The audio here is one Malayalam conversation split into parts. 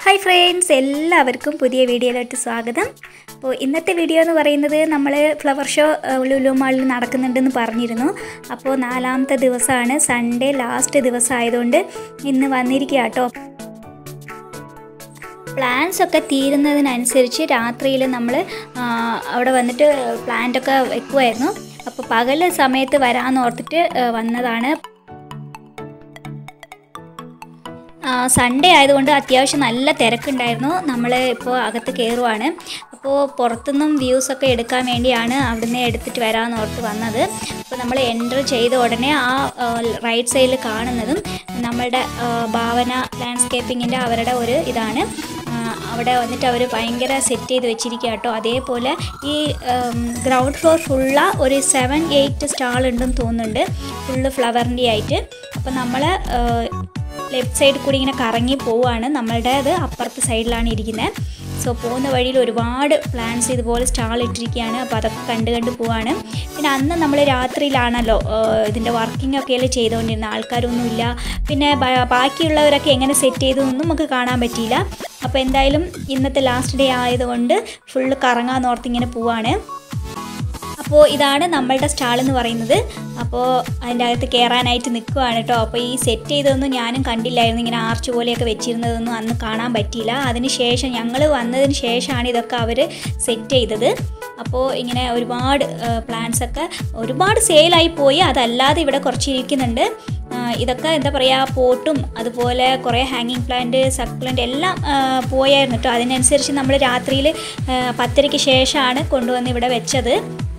ഹായ് ഫ്രണ്ട്സ് എല്ലാവർക്കും പുതിയ വീഡിയോയിലോട്ട് സ്വാഗതം അപ്പോൾ ഇന്നത്തെ വീഡിയോ എന്ന് പറയുന്നത് നമ്മൾ ഫ്ലവർ ഷോ ഏഹ്, ലുലു മാളിൽ നടക്കുന്നുണ്ടെന്ന് പറഞ്ഞിരുന്നു അപ്പോൾ നാലാമത്തെ ദിവസമാണ് സൺഡേ ലാസ്റ്റ് ദിവസം ആയതുകൊണ്ട് ഇന്ന് വന്നിരിക്കുക കേട്ടോ പ്ലാൻസ് ഒക്കെ തീരുന്നതിനനുസരിച്ച് രാത്രിയിൽ നമ്മൾ അവിടെ വന്നിട്ട് പ്ലാന്റൊക്കെ വെക്കുമായിരുന്നു അപ്പോൾ പകൽ സമയത്ത് വരാമെന്ന് ഓർത്തിട്ട് ഏഹ്, വന്നതാണ് സൺഡേ ആയതുകൊണ്ട് അത്യാവശ്യം നല്ല തിരക്കുണ്ടായിരുന്നു നമ്മൾ ഇപ്പോൾ അകത്ത് കയറുവാണ് അപ്പോൾ പുറത്തുനിന്നും വ്യൂസൊക്കെ എടുക്കാൻ വേണ്ടിയാണ് അവിടുന്ന് എടുത്തിട്ട് വരാമെന്ന് ഓർത്ത് വന്നത് അപ്പോൾ നമ്മൾ എൻ്റർ ചെയ്ത ഉടനെ ആ റൈറ്റ് സൈഡിൽ കാണുന്നതും നമ്മളുടെ ആ, ഭാവന ലാൻഡ്സ്കേപ്പിങ്ങിൻ്റെ അവരുടെ ഒരു ഇതാണ് ആ, അവിടെ വന്നിട്ട് അവർ ഭയങ്കര സെറ്റ് ചെയ്ത് വെച്ചിരിക്കുക കേട്ടോ അതേപോലെ ഈ ഗ്രൗണ്ട് ഫ്ലോർ ഫുള്ള ഒരു സെവൻ എയ്റ്റ് സ്റ്റാൾ ഉണ്ടെന്ന് തോന്നുന്നുണ്ട് ഫുള്ള് ഫ്ലവറിൻ്റെ ആയിട്ട് അപ്പോൾ നമ്മൾ ലെഫ്റ്റ് സൈഡിൽ കൂടി ഇങ്ങനെ കറങ്ങി പോവുകയാണ് നമ്മളുടെ അത് അപ്പുറത്തെ സൈഡിലാണ് ഇരിക്കുന്നത് സോ പോകുന്ന വഴിയിൽ ഒരുപാട് പ്ലാന്റ്സ് ഇതുപോലെ സ്റ്റാൾ ഇട്ടിരിക്കുകയാണ് അപ്പോൾ അതൊക്കെ കണ്ട് കണ്ട് പോവാണ് പിന്നെ അന്ന് നമ്മൾ രാത്രിയിലാണല്ലോ ഏഹ്, ഇതിൻ്റെ വർക്കിംഗ് ഒക്കെ അല്ലേ ചെയ്തുകൊണ്ടിരുന്ന ആൾക്കാരൊന്നുമില്ല പിന്നെ ബ- ബാക്കിയുള്ളവരൊക്കെ എങ്ങനെ സെറ്റ് ചെയ്തതൊന്നും നമുക്ക് കാണാൻ പറ്റിയില്ല അപ്പോൾ എന്തായാലും ഇന്നത്തെ ലാസ്റ്റ് ഡേ ആയതുകൊണ്ട് ഫുള്ള് കറങ്ങാൻ ഇങ്ങനെ പോവാണ് അപ്പോൾ ഇതാണ് നമ്മളുടെ സ്റ്റാൾ എന്ന് പറയുന്നത് അപ്പോൾ അതിൻ്റെ അകത്ത് കയറാനായിട്ട് നിൽക്കുവാണ് കേട്ടോ അപ്പോൾ ഈ സെറ്റ് ചെയ്തതൊന്നും ഞാനും കണ്ടില്ലായിരുന്നു ഇങ്ങനെ ആർച്ച് പോലെയൊക്കെ വെച്ചിരുന്നതൊന്നും അന്ന് കാണാൻ പറ്റിയില്ല അതിന് ശേഷം ഞങ്ങൾ വന്നതിന് ശേഷമാണ് ഇതൊക്കെ അവർ സെറ്റ് ചെയ്തത് അപ്പോൾ ഇങ്ങനെ ഒരുപാട് പ്ലാന്റ്സ് ഒക്കെ ഒരുപാട് സെയിലായി പോയി അതല്ലാതെ ഇവിടെ കുറച്ച് ഇരിക്കുന്നുണ്ട് ആ, ഇതൊക്കെ എന്താ പറയുക പോട്ടും അതുപോലെ കുറേ ഹാങ്ങിങ് പ്ലാന്റ് സക്ലൻ്റ് എല്ലാം ആ, പോയായിരുന്നു കേട്ടോ അതിനനുസരിച്ച് നമ്മൾ രാത്രിയിൽ പത്തരയ്ക്ക് ശേഷമാണ് കൊണ്ടുവന്ന് ഇവിടെ വെച്ചത്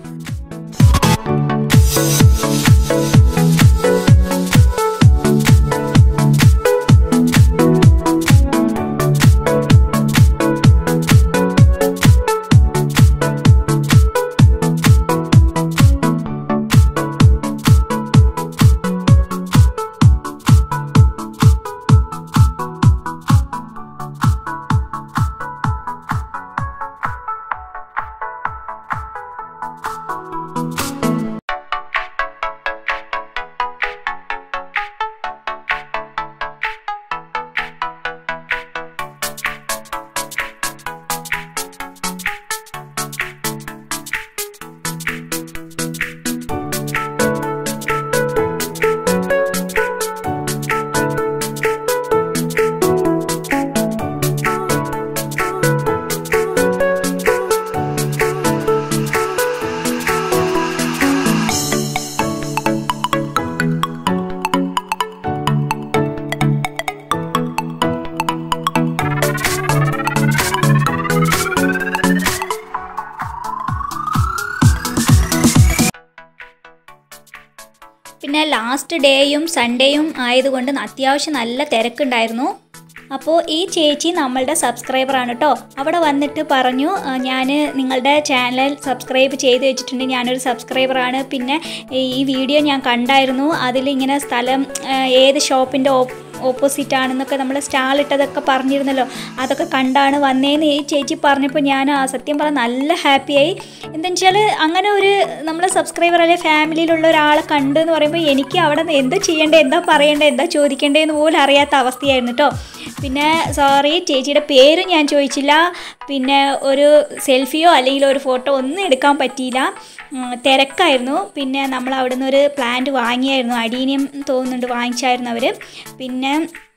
പിന്നെ ലാസ്റ്റ് ഡേയും സൺഡേയും ആയതുകൊണ്ട് അത്യാവശ്യം നല്ല തിരക്കുണ്ടായിരുന്നു അപ്പോൾ ഈ ചേച്ചി നമ്മളുടെ സബ്സ്ക്രൈബറാണ് കേട്ടോ അവിടെ വന്നിട്ട് പറഞ്ഞു ഞാൻ നിങ്ങളുടെ ചാനൽ സബ്സ്ക്രൈബ് ചെയ്ത് വെച്ചിട്ടുണ്ട് ഞാനൊരു സബ്സ്ക്രൈബറാണ് പിന്നെ ഈ വീഡിയോ ഞാൻ കണ്ടായിരുന്നു അതിലിങ്ങനെ സ്ഥലം ആ, ഏത് ഷോപ്പിൻ്റെ ഓപ്പോസിറ്റ് ആണെന്നൊക്കെ നമ്മൾ സ്റ്റാൾ ഇട്ടതൊക്കെ പറഞ്ഞിരുന്നല്ലോ അതൊക്കെ കണ്ടാണ് വന്നേന്ന് ഈ ചേച്ചി പറഞ്ഞപ്പോൾ ഞാൻ ആ സത്യം പറഞ്ഞാൽ നല്ല ഹാപ്പിയായി എന്താണെന്ന് വെച്ചാൽ അങ്ങനെ ഒരു നമ്മളെ സബ്സ്ക്രൈബർ അല്ലെങ്കിൽ ഫാമിലിയിലുള്ള ഒരാളെ കണ്ടു എന്ന് പറയുമ്പോൾ എനിക്ക് അവിടെ നിന്ന് എന്താ ചെയ്യേണ്ടത് എന്താ പറയേണ്ടത് എന്താ ചോദിക്കേണ്ടതെന്ന് പോലും അറിയാത്ത അവസ്ഥയായിരുന്നു കേട്ടോ പിന്നെ സോറി ചേച്ചിയുടെ പേരും ഞാൻ ചോദിച്ചില്ല പിന്നെ ഒരു സെൽഫിയോ അല്ലെങ്കിൽ ഒരു ഫോട്ടോ ഒന്നും എടുക്കാൻ പറ്റിയില്ല ഉം, തിരക്കായിരുന്നു പിന്നെ നമ്മൾ അവിടെ നിന്ന് ഒരു പ്ലാന്റ് വാങ്ങിയായിരുന്നു അടീനിയം തോന്നുന്നുണ്ട് വാങ്ങിച്ചായിരുന്നു അവർ പിന്നെ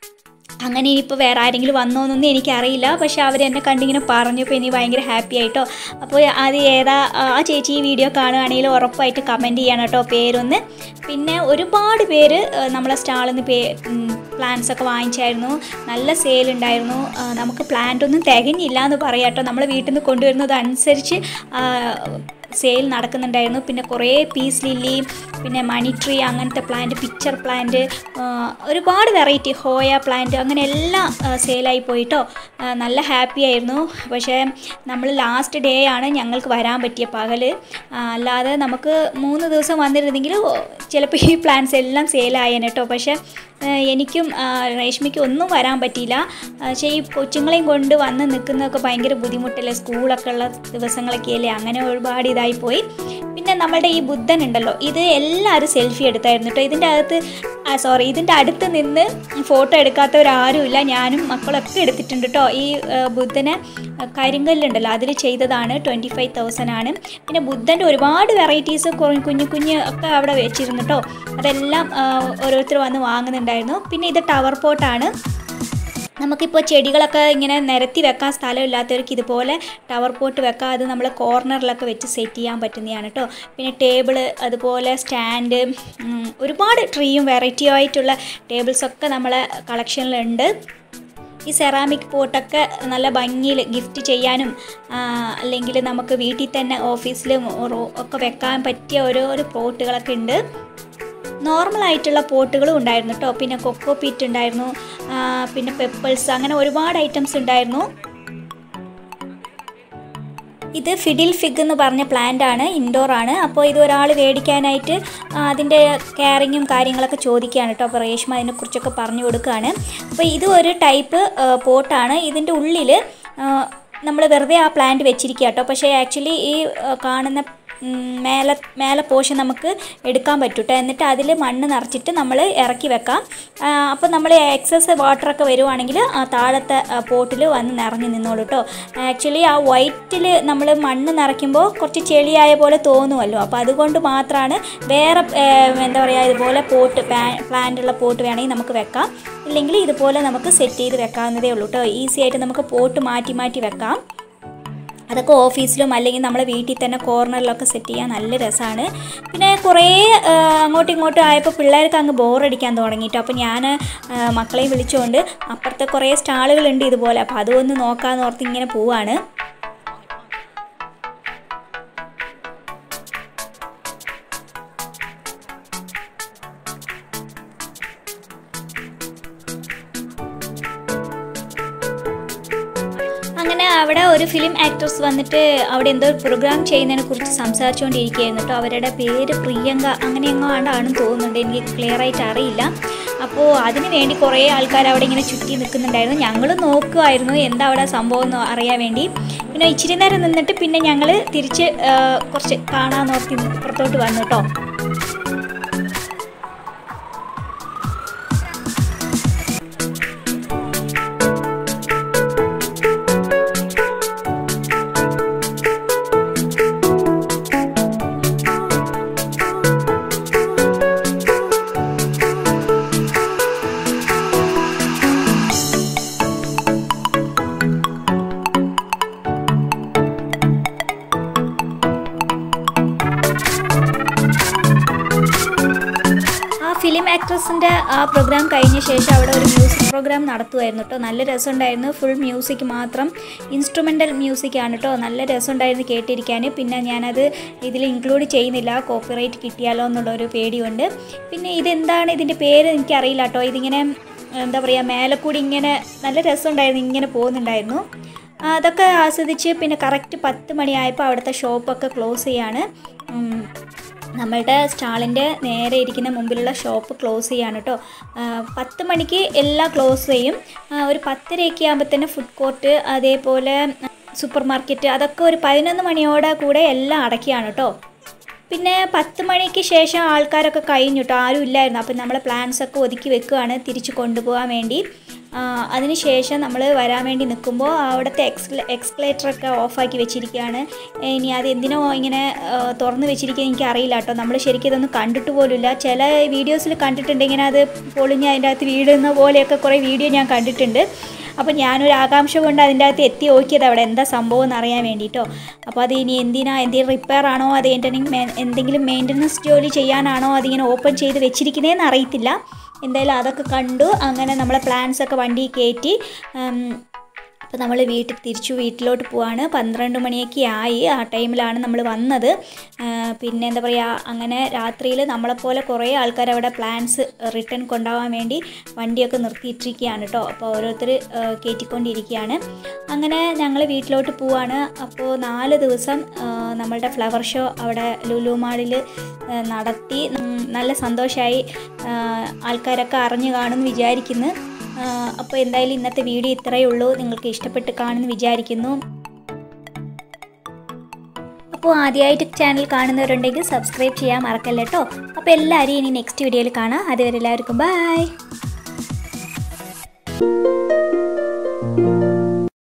അങ്ങനെ ഇനിയിപ്പോൾ വേറെ ആരെങ്കിലും വന്നോന്നൊന്നും എനിക്കറിയില്ല പക്ഷെ അവർ എന്നെ കണ്ടിങ്ങനെ പറഞ്ഞപ്പോൾ എനിക്ക് ഭയങ്കര ഹാപ്പി ആയിട്ടോ അപ്പോൾ അത് ഏതാ ആ ചേച്ചി ഈ വീഡിയോ കാണുകയാണെങ്കിൽ ഉറപ്പായിട്ട് കമൻറ്റ് ചെയ്യണം കേട്ടോ പേരൊന്ന് പിന്നെ ഒരുപാട് പേര് ആ, നമ്മളെ സ്റ്റാളിൽ നിന്ന് പേ പ്ലാന്റ്സ് ഒക്കെ വാങ്ങിച്ചായിരുന്നു നല്ല സെയിൽ ഉണ്ടായിരുന്നു ആ, നമുക്ക് പ്ലാന്റ് ഒന്നും തികഞ്ഞില്ല എന്ന് പറയാം കേട്ടോ നമ്മൾ വീട്ടിൽ നിന്ന് കൊണ്ടുവരുന്നത് അനുസരിച്ച് സെയിൽ നടക്കുന്നുണ്ടായിരുന്നു പിന്നെ കുറേ പീസ് ലില്ലി പിന്നെ മണി ട്രീ അങ്ങനത്തെ പ്ലാന്റ് പിക്ചർ പ്ലാന്റ് ഒരുപാട് വെറൈറ്റി ഹോയ പ്ലാന്റ് അങ്ങനെ എല്ലാം സെയിലായി പോയിട്ടോ ആ, നല്ല ഹാപ്പി ആയിരുന്നു പക്ഷേ നമ്മൾ ലാസ്റ്റ് ഡേ ആണ് ഞങ്ങൾക്ക് വരാൻ പറ്റിയ പകൽ അല്ലാതെ നമുക്ക് മൂന്ന് ദിവസം വന്നിരുന്നെങ്കിൽ ചിലപ്പോൾ ഈ പ്ലാന്റ്സ് എല്ലാം സെയിലായേനെ കേട്ടോ പക്ഷേ ഏഹ് എനിക്കും ആ, രേഷ്മയ്ക്കും ഒന്നും വരാൻ പറ്റിയില്ല ആ, പക്ഷേ ഈ കൊച്ചുങ്ങളെയും കൊണ്ട് വന്ന് നിൽക്കുന്നതൊക്കെ ഭയങ്കര ബുദ്ധിമുട്ടല്ലേ സ്കൂളൊക്കെ ഉള്ള ദിവസങ്ങളൊക്കെ അല്ലേ അങ്ങനെ ഒരുപാട് ഇതായി പോയി പിന്നെ നമ്മളുടെ ഈ ബുദ്ധൻ ഉണ്ടല്ലോ ഇത് എല്ലാവരും സെൽഫി എടുത്തായിരുന്നു കേട്ടോ ഇതിൻ്റെ അകത്ത് സോറി ഇതിൻ്റെ അടുത്ത് നിന്ന് ഫോട്ടോ എടുക്കാത്തവരാരുമില്ല ഞാനും മക്കളൊക്കെ എടുത്തിട്ടുണ്ട് കേട്ടോ ഈ ആ, ബുദ്ധനെ കരിങ്കല്ലുണ്ടല്ലോ അതിൽ ചെയ്തതാണ് ട്വൻറ്റി ഫൈവ് തൗസൻഡ് ആണ് പിന്നെ ബുദ്ധൻ്റെ ഒരുപാട് വെറൈറ്റീസ് കുഞ്ഞു കുഞ്ഞ് ഒക്കെ അവിടെ വെച്ചിരുന്നു കേട്ടോ അതെല്ലാം ആ, ഓരോരുത്തർ വന്ന് വാങ്ങുന്നുണ്ടായിരുന്നു പിന്നെ ഇത് ടവർ പോട്ടാണ് നമുക്കിപ്പോൾ ചെടികളൊക്കെ ഇങ്ങനെ നിരത്തി വെക്കാൻ സ്ഥലമില്ലാത്തവർക്ക് ഇതുപോലെ ടവർ പോട്ട് വെക്കാം അത് നമ്മൾ കോർണറിലൊക്കെ വെച്ച് സെറ്റ് ചെയ്യാൻ പറ്റുന്നതാണ് കേട്ടോ പിന്നെ ടേബിള് അതുപോലെ സ്റ്റാൻഡ് ഉം, ഒരുപാട് ട്രീയും വെറൈറ്റി ആയിട്ടുള്ള ടേബിൾസൊക്കെ നമ്മളെ കളക്ഷനിലുണ്ട് ഈ സെറാമിക് പോട്ടൊക്കെ നല്ല ഭംഗിയിൽ ഗിഫ്റ്റ് ചെയ്യാനും ആ, അല്ലെങ്കിൽ നമുക്ക് വീട്ടിൽ തന്നെ ഓഫീസിലും റോ- ഒക്കെ വെക്കാൻ പറ്റിയ ഓരോരോ പോട്ടുകളൊക്കെ ഉണ്ട് നോർമൽ ആയിട്ടുള്ള പോട്ടുകളും ഉണ്ടായിരുന്നു കേട്ടോ പിന്നെ കൊക്കോ പീറ്റ് ഉണ്ടായിരുന്നു ആ, പിന്നെ പെപ്പിൾസ് അങ്ങനെ ഒരുപാട് ഐറ്റംസ് ഉണ്ടായിരുന്നു ഇത് ഫിഡിൽ ഫിഗ് എന്ന് പറഞ്ഞ പ്ലാന്റ് ആണ് ഇൻഡോർ ആണ് അപ്പോൾ ഇത് ഒരാൾ മേടിക്കാനായിട്ട് ആ, അതിൻ്റെ കെയറിങ്ങും കാര്യങ്ങളൊക്കെ ചോദിക്കുകയാണ് കേട്ടോ അപ്പോൾ റേഷ്മ അതിനെക്കുറിച്ചൊക്കെ പറഞ്ഞു കൊടുക്കുകയാണ് അപ്പോൾ ഇത് ഒരു ടൈപ്പ് പോട്ടാണ് ഇതിൻ്റെ ഉള്ളിൽ നമ്മൾ വെറുതെ ആ പ്ലാന്റ് വെച്ചിരിക്കുക കേട്ടോ പക്ഷേ ആക്ച്വലി ഈ ആ, കാണുന്ന ഉം, മേലെ മേലെ പോഷൻ നമുക്ക് എടുക്കാൻ പറ്റും ട്ടോ. എന്നിട്ട് അതിൽ മണ്ണ് നിറച്ചിട്ട് നമ്മൾ ഇറക്കി വെക്കാം അപ്പോൾ നമ്മൾ എക്സസ് വാട്ടറൊക്കെ വരുവാണെങ്കിൽ ആ താഴത്തെ പോട്ടിൽ വന്ന് നിറഞ്ഞു നിന്നോളൂ കേട്ടോ ആക്ച്വലി ആ വൈറ്റിൽ നമ്മൾ മണ്ണ് നിറയ്ക്കുമ്പോൾ കുറച്ച് ചെളിയായ പോലെ തോന്നുമല്ലോ അപ്പോൾ അതുകൊണ്ട് മാത്രമാണ് വേറെ ഏഹ്, എന്താ പറയുക ഇതുപോലെ പോട്ട് പ്ലാന്റുള്ള പോട്ട് വേണമെങ്കിൽ നമുക്ക് വെക്കാം ഇല്ലെങ്കിൽ ഇതുപോലെ നമുക്ക് സെറ്റ് ചെയ്ത് വെക്കാവുന്നതേ ഉള്ളൂ കേട്ടോ ഈസി ആയിട്ട് നമുക്ക് പോട്ട് മാറ്റി മാറ്റി വെക്കാം അതൊക്കെ ഓഫീസിലും അല്ലെങ്കിൽ നമ്മളെ വീട്ടിൽ തന്നെ കോർണറിലൊക്കെ സെറ്റ് ചെയ്യാൻ നല്ല രസമാണ് പിന്നെ കുറേ ആ, അങ്ങോട്ടും ഇങ്ങോട്ടും ആയപ്പോൾ പിള്ളേർക്ക് അങ്ങ് ബോറടിക്കാൻ തുടങ്ങിയിട്ട് അപ്പോൾ ഞാൻ ആ, മക്കളെയും വിളിച്ചുകൊണ്ട് അപ്പുറത്തെ കുറേ സ്റ്റാളുകളുണ്ട് ഇതുപോലെ അപ്പോൾ അതൊന്ന് നോക്കാമെന്ന് ഓർത്ത് ഇങ്ങനെ പോവാണ് അങ്ങനെ അവിടെ ഒരു ഫിലിം ആക്ട്രസ് വന്നിട്ട് അവിടെ എന്തോ ഒരു പ്രോഗ്രാം ചെയ്യുന്നതിനെ കുറിച്ച് സംസാരിച്ചുകൊണ്ടിരിക്കുകയായിരുന്നു കേട്ടോ അവരുടെ പേര് പ്രിയങ്ക അങ്ങനെ എങ്ങോ ആണെന്ന് തോന്നുന്നുണ്ട് എനിക്ക് ക്ലിയർ ആയിട്ട് അറിയില്ല അപ്പോൾ അതിന് വേണ്ടി കുറേ ആൾക്കാർ അവിടെ ഇങ്ങനെ ചുറ്റി നിൽക്കുന്നുണ്ടായിരുന്നു ഞങ്ങൾ നോക്കുമായിരുന്നു എന്താ അവിടെ സംഭവം എന്ന് അറിയാൻ വേണ്ടി പിന്നെ ഇച്ചിരി നേരം നിന്നിട്ട് പിന്നെ ഞങ്ങൾ തിരിച്ച് ആ, കുറച്ച് കാണാൻ നോക്കി പുറത്തോട്ട് വന്നു കേട്ടോ ആ ഫിലിം ആക്ട്രസിൻ്റെ ആ പ്രോഗ്രാം കഴിഞ്ഞ ശേഷം അവിടെ ഒരു മ്യൂസിക് പ്രോഗ്രാം നടത്തുമായിരുന്നു കേട്ടോ നല്ല രസമുണ്ടായിരുന്നു ഫുൾ മ്യൂസിക് മാത്രം ഇൻസ്ട്രുമെൻ്റൽ മ്യൂസിക് ആണ് കേട്ടോ നല്ല രസമുണ്ടായിരുന്നു കേട്ടിരിക്കാൻ പിന്നെ ഞാനത് ഇതിൽ ഇൻക്ലൂഡ് ചെയ്യുന്നില്ല കോപ്പിറൈറ്റ് കിട്ടിയാലോ എന്നുള്ളൊരു പേടിയുണ്ട് പിന്നെ ഇതെന്താണ് ഇതിൻ്റെ പേര് എനിക്കറിയില്ല കേട്ടോ ഇതിങ്ങനെ എന്താ പറയുക മേലെ കൂടി ഇങ്ങനെ നല്ല രസമുണ്ടായിരുന്നു ഇങ്ങനെ പോകുന്നുണ്ടായിരുന്നു ആ, അതൊക്കെ ആസ്വദിച്ച് പിന്നെ കറക്റ്റ് പത്ത് മണിയായപ്പോൾ അവിടുത്തെ ഷോപ്പൊക്കെ ക്ലോസ് ചെയ്യാണ് ഉം, നമ്മളുടെ സ്റ്റാളിൻ്റെ നേരെ ഇരിക്കുന്ന മുമ്പിലുള്ള ഷോപ്പ് ക്ലോസ് ചെയ്യാണ് കേട്ടോ പത്ത് മണിക്ക് എല്ലാം ക്ലോസ് ചെയ്യും ആ, ഒരു പത്തരയൊക്കെ ആകുമ്പോൾ തന്നെ ഫുഡ് കോർട്ട് അതേപോലെ സൂപ്പർ മാർക്കറ്റ് അതൊക്കെ ഒരു പതിനൊന്ന് മണിയോടെ കൂടെ എല്ലാം അടയ്ക്കുകയാണ് കേട്ടോ പിന്നെ പത്ത് മണിക്ക് ശേഷം ആൾക്കാരൊക്കെ കഴിഞ്ഞു കേട്ടോ ആരും ഇല്ലായിരുന്നു അപ്പം നമ്മളെ പ്ലാൻസ് ഒക്കെ ഒതുക്കി വെക്കുകയാണ് തിരിച്ച് കൊണ്ടുപോകാൻ വേണ്ടി ആ, അതിനുശേഷം നമ്മൾ വരാൻ വേണ്ടി നിൽക്കുമ്പോൾ അവിടുത്തെ എക്സ് എക്സ്കലേറ്ററൊക്കെ ഓഫാക്കി വെച്ചിരിക്കുകയാണ് ഇനി അത് എന്തിനോ ഇങ്ങനെ ആ, തുറന്ന് വെച്ചിരിക്കുന്നത് എനിക്ക് അറിയില്ല കേട്ടോ നമ്മൾ ശരിക്കും ഇതൊന്നും കണ്ടിട്ട് പോലുമില്ല ചില വീഡിയോസിൽ കണ്ടിട്ടുണ്ട് ഇങ്ങനെ അത് പൊളിഞ്ഞ് അതിൻ്റെ അകത്ത് വീടുന്ന പോലെയൊക്കെ കുറേ വീഡിയോ ഞാൻ കണ്ടിട്ടുണ്ട് അപ്പോൾ ഞാനൊരു ആകാംക്ഷ കൊണ്ട് അതിൻ്റെ അകത്ത് എത്തി നോക്കിയത് അവിടെ എന്താ സംഭവം എന്ന് അറിയാൻ വേണ്ടിയിട്ടോ അപ്പോൾ അത് ഇനി എന്തിനാ എന്തെങ്കിലും റിപ്പയർ ആണോ അത് എന്തെങ്കിലും എന്തെങ്കിലും മെയിൻ്റനൻസ് ജോലി ചെയ്യാനാണോ അതിങ്ങനെ ഓപ്പൺ ചെയ്ത് വെച്ചിരിക്കുന്നതെന്ന് അറിയത്തില്ല എന്തായാലും അതൊക്കെ കണ്ടു അങ്ങനെ നമ്മളെ പ്ലാൻസ് ഒക്കെ വണ്ടി കയറ്റി അപ്പോൾ നമ്മൾ വീട്ടിൽ തിരിച്ചു വീട്ടിലോട്ട് പോവാണ് പന്ത്രണ്ട് മണിയൊക്കെ ആയി ആ ടൈമിലാണ് നമ്മൾ വന്നത് ആ, പിന്നെ എന്താ പറയുക അങ്ങനെ രാത്രിയിൽ നമ്മളെപ്പോലെ കുറേ ആൾക്കാർ അവിടെ പ്ലാൻസ് റിട്ടേൺ കൊണ്ടുപോകാൻ വേണ്ടി വണ്ടിയൊക്കെ നിർത്തിയിട്ടിരിക്കുകയാണ് കേട്ടോ അപ്പോൾ ഓരോരുത്തർ കയറ്റിക്കൊണ്ടിരിക്കുകയാണ് അങ്ങനെ ഞങ്ങൾ വീട്ടിലോട്ട് പോവാണ് അപ്പോൾ നാല് ദിവസം ആ, നമ്മളുടെ ഫ്ലവർ ഷോ അവിടെ ലുലു മാളിൽ നടത്തി ഉം, നല്ല സന്തോഷമായി ആൾക്കാരൊക്കെ അറിഞ്ഞു കാണുമെന്ന് വിചാരിക്കുന്നു അപ്പോൾ എന്തായാലും ഇന്നത്തെ വീഡിയോ ഇത്രയേ ഉള്ളൂ നിങ്ങൾക്ക് ഇഷ്ടപ്പെട്ട് കാണുമെന്ന് വിചാരിക്കുന്നു അപ്പോൾ ആദ്യമായിട്ട് ചാനൽ കാണുന്നവരുണ്ടെങ്കിൽ സബ്സ്ക്രൈബ് ചെയ്യാൻ മറക്കല്ല കേട്ടോ അപ്പോൾ എല്ലാവരും ഇനി നെക്സ്റ്റ് വീഡിയോയിൽ കാണാം അതുവരെ എല്ലാവർക്കും ബൈ